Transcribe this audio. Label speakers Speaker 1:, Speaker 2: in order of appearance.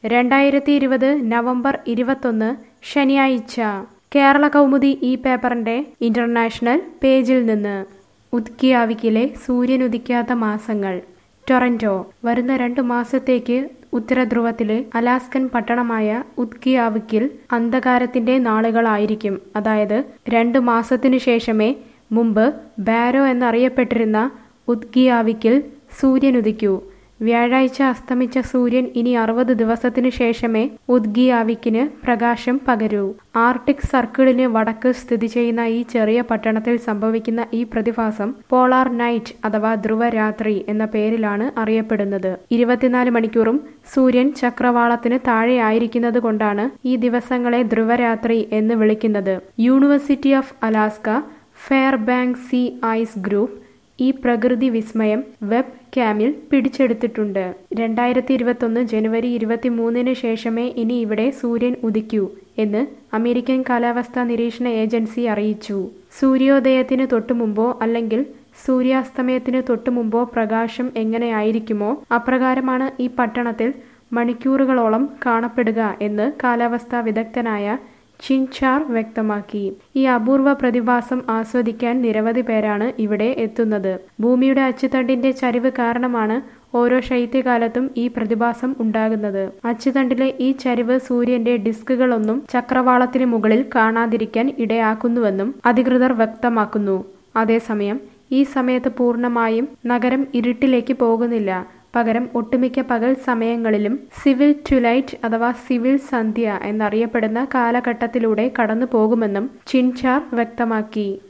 Speaker 1: രണ്ടായിരത്തി ഇരുപത് നവംബർ ഇരുപത്തൊന്ന് ശനിയാഴ്ച കേരള കൗമുദി ഈ പേപ്പറിന്റെ ഇന്റർനാഷണൽ പേജിൽ നിന്ന് ഉദ്കിയാവിക്കിലെ സൂര്യനുദിക്കാത്ത മാസങ്ങൾ ടൊറന്റോ വരുന്ന രണ്ടു മാസത്തേക്ക് ഉത്തരധ്രുവത്തിലെ അലാസ്കൻ പട്ടണമായ ഉദ്കിയാവിക്കിൽ അന്ധകാരത്തിന്റെ നാളുകളായിരിക്കും അതായത് രണ്ടു മാസത്തിനു ശേഷമേ മുമ്പ് ബാരോ എന്നറിയപ്പെട്ടിരുന്ന ഉദ്കിയാവിക്കിൽ സൂര്യനുദിക്കൂ വ്യാഴാഴ്ച അസ്തമിച്ച സൂര്യൻ ഇനി അറുപത് ദിവസത്തിനു ശേഷമേ ഉദ്ഗിയാവിക്കിന് പ്രകാശം പകരൂ ആർട്ടിക് സർക്കിളിന് വടക്ക് സ്ഥിതി ചെയ്യുന്ന ഈ ചെറിയ പട്ടണത്തിൽ സംഭവിക്കുന്ന ഈ പ്രതിഭാസം പോളാർ നൈറ്റ് അഥവാ ധ്രുവരാത്രി എന്ന പേരിലാണ് അറിയപ്പെടുന്നത് ഇരുപത്തിനാല് മണിക്കൂറും സൂര്യൻ ചക്രവാളത്തിന് താഴെയായിരിക്കുന്നത് കൊണ്ടാണ് ഈ ദിവസങ്ങളെ ധ്രുവരാത്രി എന്ന് വിളിക്കുന്നത് University of Alaska Fairbanks sea ice group ഈ പ്രകൃതി വിസ്മയം വെബ് ക്യാമിൽ പിടിച്ചെടുത്തിട്ടുണ്ട് രണ്ടായിരത്തി ഇരുപത്തൊന്ന് ജനുവരി ഇരുപത്തിമൂന്നിന് ശേഷമേ ഇനി ഇവിടെ സൂര്യൻ ഉദിക്കൂ എന്ന് അമേരിക്കൻ കാലാവസ്ഥാ നിരീക്ഷണ ഏജൻസി അറിയിച്ചു സൂര്യോദയത്തിന് തൊട്ടുമുമ്പോ അല്ലെങ്കിൽ സൂര്യാസ്തമയത്തിന് തൊട്ടുമുമ്പോ പ്രകാശം എങ്ങനെയായിരിക്കുമോ അപ്രകാരമാണ് ഈ പട്ടണത്തിൽ മണിക്കൂറുകളോളം കാണപ്പെടുക എന്ന് കാലാവസ്ഥാ വിദഗ്ധനായ ചിൻചാർ വ്യക്തമാക്കി ഈ അപൂർവ പ്രതിഭാസം ആസ്വദിക്കാൻ നിരവധി പേരാണ് ഇവിടെ എത്തുന്നത് ഭൂമിയുടെ അച്ചുതണ്ടിന്റെ ചരിവ് കാരണമാണ് ഓരോ ശൈത്യകാലത്തും ഈ പ്രതിഭാസം ഉണ്ടാകുന്നത് അച്ചുതണ്ടിലെ ഈ ചരിവ് സൂര്യന്റെ ഡിസ്കുകളൊന്നും ചക്രവാളത്തിന് മുകളിൽ കാണാതിരിക്കാൻ ഇടയാക്കുന്നുവെന്നും അധികൃതർ വ്യക്തമാക്കുന്നു അതേസമയം ഈ സമയത്ത് പൂർണ്ണമായും നഗരം ഇരുട്ടിലേക്ക് പോകുന്നില്ല പകരം ഒട്ടുമിക്ക പകൽ സമയങ്ങളിലും സിവിൽ ട്വിലൈറ്റ് അഥവാ സിവിൽ സന്ധ്യ എന്നറിയപ്പെടുന്ന കാലഘട്ടത്തിലൂടെ കടന്നു പോകുമെന്നും ചിൻചാർ വ്യക്തമാക്കി